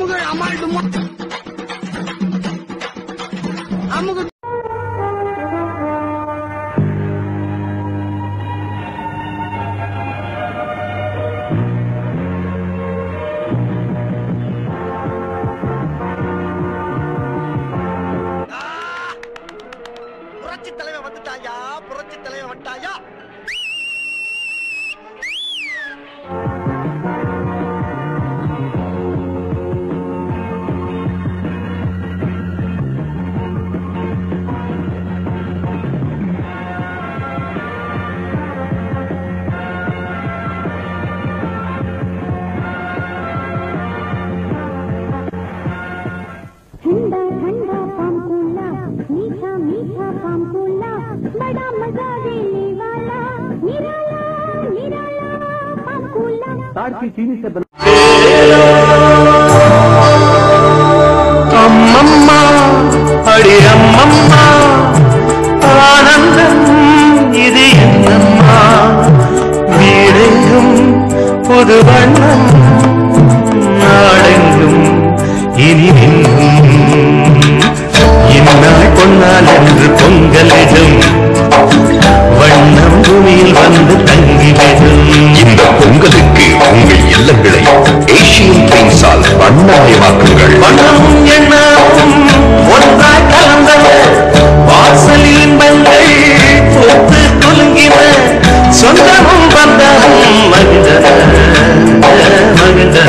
அமுக அம்மாள் டும்மா அமுக புரட்சி தலைவன் வந்துட்டாயா புரட்சி தலைவன் வந்துட்டாயா ठंडा ठंडा पामकोला मीठा मीठा पामकोला बड़ा मजा देने वाला निराला निराला पामकोला அம்மம்மா அடி அம்மம்மா ஆனந்தம் இது என்னம்மா வீடெங்கும் புது வண்ணம் நாடெங்கும் இனி எங்கும் இந்நாள் பொன்னால் என்று பொங்கலிடும் வண்ணம் பூமியில் வந்து தங்கிவிடும் இந்த பொங்கலுக்கு உங்கள் இல்லங்களை ஏசியன் பெயிண்ட்ஸால் வண்ணமயமாக்குங்கள் மனமும் எண்ணமும் ஒன்றாய் கலந்தன வாசலில் இன்பங்கள் பூத்து குலுங்கின சொந்தமும் பந்தமும் மகிழ்ந்தன மகிழ்ந்தன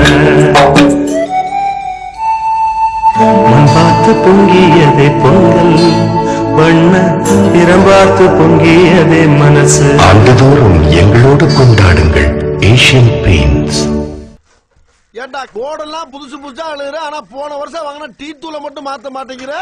மண் பார்த்து பொங்கியதே பொங்கல் வண்ண திறம் பார்த்து பொங்கியதே மனசு ஆண்டுதோறும் எங்களோடு கொண்டாடுங்கள் ஏசியன் பெயிண்ட்ஸ் ஏண்டா கோடெல்லாம் புதுசு புதுசா அழுகுற ஆனா போன வருஷம் வாங்கின டீ தூளை மட்டும் மாத்த மாட்டேங்கிற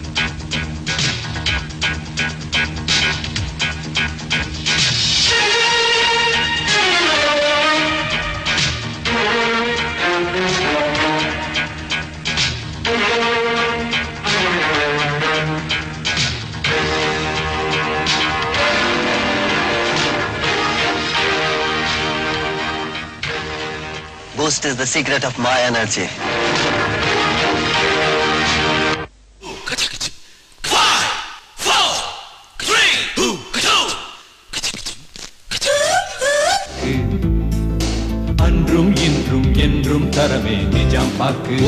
Boost is the secret of my energy. அன்றும் இன்றும் என்றும் தரவே நிஜாம் பாக்கு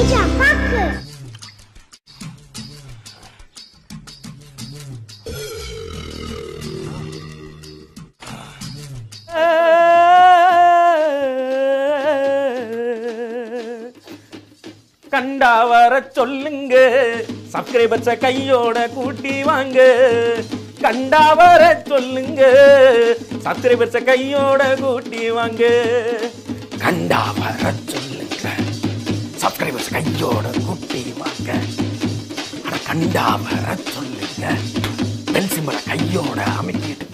கண்டா வர சொல்லுங்க சப்ஸ்கிரைபர்ஸ கையோட கூட்டி வாங்க கண்டா வர சொல்லுங்க சப்ஸ்கிரைபர்ஸ கையோட கூட்டி வாங்க கண்டா வர சொல்லுங்க சப்ஸ்கிரைபர்ஸ் கையோட கூட்டி வாங்க அட கண்டா வர சொல்லுங்க பெல் சிம்பலை கையோட அமைக்கிட்டு